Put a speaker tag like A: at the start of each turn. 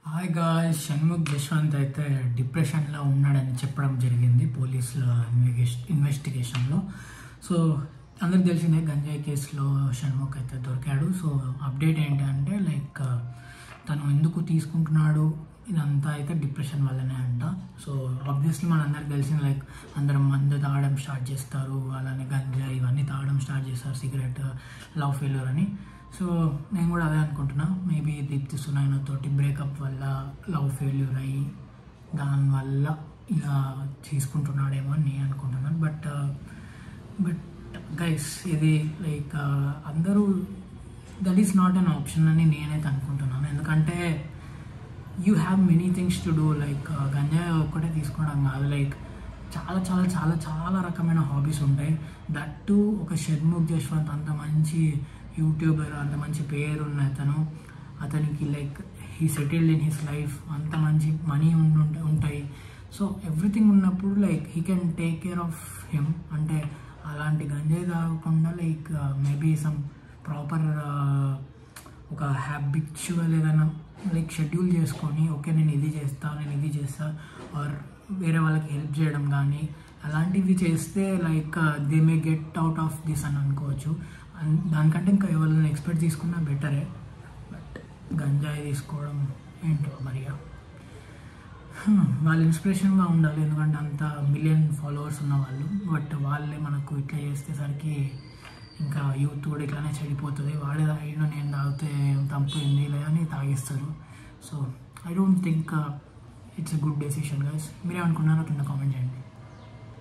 A: hi guys Shanmukh Jaswanth అయితే డిప్రెషన్లో ఉన్నాడని చెప్పడం జరిగింది పోలీసుల ఇన్వెస్ట్ ఇన్వెస్టిగేషన్లో సో అందరికి తెలిసిందే గంజాయి కేసులో షణ్ముఖ్ అయితే దొరికాడు సో అప్డేట్ ఏంటంటే లైక్ తను ఎందుకు తీసుకుంటున్నాడు ఇదంతా అయితే డిప్రెషన్ వల్లనే అంట సో ఆబ్వియస్లీ మనందరికి తెలిసింది లైక్ అందరం మందు తాగడం స్టార్ట్ చేస్తారు అలానే గంజా ఇవన్నీ తాగడం స్టార్ట్ చేస్తారు సిగరెట్ లవ్ ఫెయిల్యూర్ అని సో నేను కూడా అదే అనుకుంటున్నా మేబీ దీప్తి సునాయన తోటి బ్రేకప్ వల్ల లవ్ ఫెయిల్యూర్ అయ్యి దానివల్ల ఇలా తీసుకుంటున్నాడేమో అని నేను అనుకుంటున్నాను బట్ బట్ గైస్ ఇది లైక్ అందరూ that is not an option అని నేనైతే అనుకుంటున్నాను ఎందుకంటే you have many things to do like గంజాయి ఒక్కటే తీసుకోవడం కాదు లైక్ చాలా చాలా చాలా చాలా రకమైన హాబీస్ ఉంటాయి దట్ టు ఒక షణ్ముఖ్ జశ్వంత్ అంత మంచి యూట్యూబర్ అంత మంచి పేరు ఉన్న అతను అతనికి like he settled in his life అంత మంచి మనీ ఉంటాయి సో ఎవ్రీథింగ్ ఉన్నప్పుడు like he can take care of him అంటే అలాంటి గంజాయి తాగకుండా లైక్ మేబీ సమ్ ప్రాపర్ ఒక హ్యాబిచువల్ ఏదైనా లైక్ షెడ్యూల్ చేసుకొని ఓకే నేను ఇది చేస్తా నేను ఇది చేస్తా ఆర్ వేరే వాళ్ళకి హెల్ప్ చేయడం కానీ అలాంటివి చేస్తే like they may get out of this అని అనుకోవచ్చు అన్- దానికంటే ఇంకా ఎవరైనా ఎక్స్పెక్ట్ తీసుకున్నా బెటరే బట్ గంజాయి తీసుకోవడం ఏంటో మరి హ్మ్, వాళ్ళు ఇన్స్పిరేషన్గా ఉండాలి ఎందుకంటే అంత మిలియన్ ఫాలోవర్స్ ఉన్న వాళ్ళు బట్ వాళ్ళే మనకు ఇట్లా చేసేసరికి ఇంకా యూత్ కూడా ఇట్లానే చెడిపోతుంది వాడే తాగిన నేను తాగితే తప్పైంది లేదని తాగిస్తారు so I don't think it's a good decision guys మీరేమనుకున్నారో కింద కామెంట్ చేయండి